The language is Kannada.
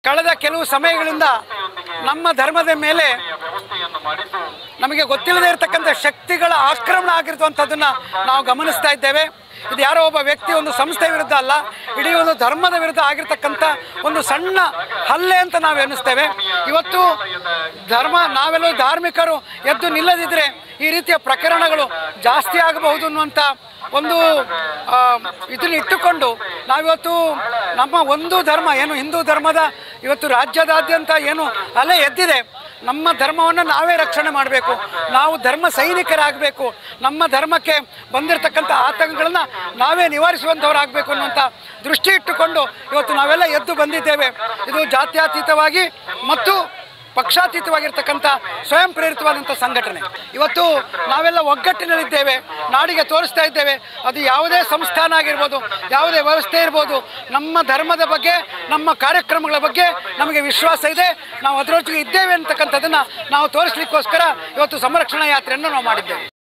ಕಳೆದ ಕೆಲವು ಸಮಯಗಳಿಂದ ನಮ್ಮ ಧರ್ಮದ ಮೇಲೆ ನಮಗೆ ಗೊತ್ತಿಲ್ಲದೆ ಇರತಕ್ಕಂಥ ಶಕ್ತಿಗಳ ಆಕ್ರಮಣ ಆಗಿರುವಂಥದ್ದನ್ನು ನಾವು ಗಮನಿಸ್ತಾ ಇದ್ದೇವೆ ಇದು ಯಾರೋ ಒಬ್ಬ ವ್ಯಕ್ತಿ ಒಂದು ಸಂಸ್ಥೆ ವಿರುದ್ಧ ಅಲ್ಲ ಇಡೀ ಒಂದು ಧರ್ಮದ ವಿರುದ್ಧ ಆಗಿರ್ತಕ್ಕಂಥ ಒಂದು ಸಣ್ಣ ಹಲ್ಲೆ ಅಂತ ನಾವು ಎನ್ನಿಸ್ತೇವೆ ಇವತ್ತು ಧರ್ಮ ನಾವೆಲ್ಲ ಧಾರ್ಮಿಕರು ಎದ್ದು ನಿಲ್ಲದಿದ್ದರೆ ಈ ರೀತಿಯ ಪ್ರಕರಣಗಳು ಜಾಸ್ತಿ ಆಗಬಹುದು ಅನ್ನುವಂಥ ಒಂದು ಆ, ಇದನ್ನ ಇಟ್ಟುಕೊಂಡು ನಾವಿವತ್ತು ನಮ್ಮ ಒಂದು ಧರ್ಮ ಏನು ಹಿಂದೂ ಧರ್ಮದ ಇವತ್ತು ರಾಜ್ಯದಾದ್ಯಂತ ಏನು ಅಲೆ ಎದ್ದಿದೆ ನಮ್ಮ ಧರ್ಮವನ್ನು ನಾವೇ ರಕ್ಷಣೆ ಮಾಡಬೇಕು ನಾವು ಧರ್ಮ ಸೈನಿಕರಾಗಬೇಕು ನಮ್ಮ ಧರ್ಮಕ್ಕೆ ಬಂದಿರತಕ್ಕಂಥ ಆತಂಕಗಳನ್ನ ನಾವೇ ನಿವಾರಿಸುವಂಥವರಾಗಬೇಕು ಅನ್ನುವಂಥ ದೃಷ್ಟಿ ಇಟ್ಟುಕೊಂಡು ಇವತ್ತು ನಾವೆಲ್ಲ ಎದ್ದು ಬಂದಿದ್ದೇವೆ ಇದು ಜಾತ್ಯತೀತವಾಗಿ ಮತ್ತು ಪಕ್ಷಾತೀತವಾಗಿರ್ತಕ್ಕಂಥ ಸ್ವಯಂ ಪ್ರೇರಿತವಾದಂಥ ಸಂಘಟನೆ ಇವತ್ತು ನಾವೆಲ್ಲ ಒಗ್ಗಟ್ಟಿನಲ್ಲಿದ್ದೇವೆ ನಾಡಿಗೆ ತೋರಿಸ್ತಾ ಇದ್ದೇವೆ ಅದು ಯಾವುದೇ ಸಂಸ್ಥಾನ ಆಗಿರ್ಬೋದು ಯಾವುದೇ ವ್ಯವಸ್ಥೆ ಇರ್ಬೋದು ನಮ್ಮ ಧರ್ಮದ ಬಗ್ಗೆ ನಮ್ಮ ಕಾರ್ಯಕ್ರಮಗಳ ಬಗ್ಗೆ ನಮಗೆ ವಿಶ್ವಾಸ ಇದೆ ನಾವು ಅದರೊಟ್ಟಿಗೆ ಇದ್ದೇವೆ ಅಂತಕ್ಕಂಥದ್ದನ್ನು ನಾವು ತೋರಿಸ್ಲಿಕ್ಕೋಸ್ಕರ ಇವತ್ತು ಸಂರಕ್ಷಣಾ ಯಾತ್ರೆಯನ್ನು ನಾವು ಮಾಡಿದ್ದೇವೆ